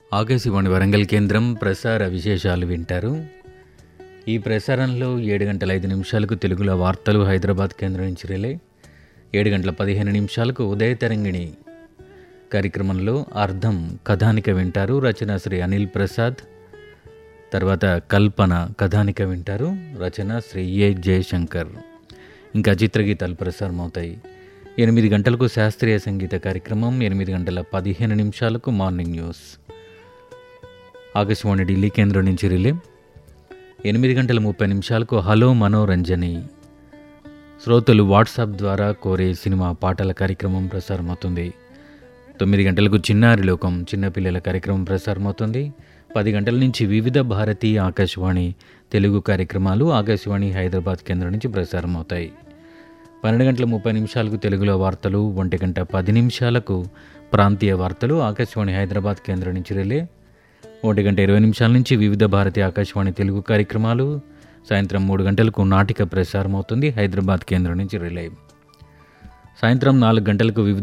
ఆకాశవాణి వరంగల్ కేంద్రం ప్రసార విశేషాలు వింటారు ఈ ప్రసారంలో ఏడు గంటల ఐదు నిమిషాలకు తెలుగులో వార్తలు హైదరాబాద్ కేంద్రం నుంచి రిలే ఏడు గంటల పదిహేను నిమిషాలకు ఉదయ తరంగిణి కార్యక్రమంలో అర్థం కథానిక వింటారు రచన శ్రీ అనిల్ ప్రసాద్ తర్వాత కల్పన కథానిక వింటారు రచన శ్రీ ఏ జయశంకర్ ఇంకా చిత్రగీతాలు ప్రసారం అవుతాయి ఎనిమిది గంటలకు శాస్త్రీయ సంగీత కార్యక్రమం ఎనిమిది గంటల పదిహేను నిమిషాలకు మార్నింగ్ న్యూస్ ఆకాశవాణి ఢిల్లీ కేంద్రం నుంచి రిలే ఎనిమిది గంటల ముప్పై నిమిషాలకు హలో మనోరంజని శ్రోతలు వాట్సాప్ ద్వారా కోరే సినిమా పాటల కార్యక్రమం ప్రసారమవుతుంది తొమ్మిది గంటలకు చిన్నారి లోకం చిన్నపిల్లల కార్యక్రమం ప్రసారమవుతుంది పది గంటల నుంచి వివిధ భారతీ ఆకాశవాణి తెలుగు కార్యక్రమాలు ఆకాశవాణి హైదరాబాద్ కేంద్రం నుంచి ప్రసారం అవుతాయి పన్నెండు గంటల ముప్పై నిమిషాలకు తెలుగులో వార్తలు ఒంటి గంట పది నిమిషాలకు ప్రాంతీయ వార్తలు ఆకాశవాణి హైదరాబాద్ కేంద్రం నుంచి రిలే ఒంటి గంట ఇరవై నిమిషాల నుంచి వివిధ భారతి ఆకాశవాణి తెలుగు కార్యక్రమాలు సాయంత్రం మూడు గంటలకు నాటిక ప్రసారం అవుతుంది హైదరాబాద్ కేంద్రం నుంచి రిలే సాయంత్రం నాలుగు గంటలకు వివిధ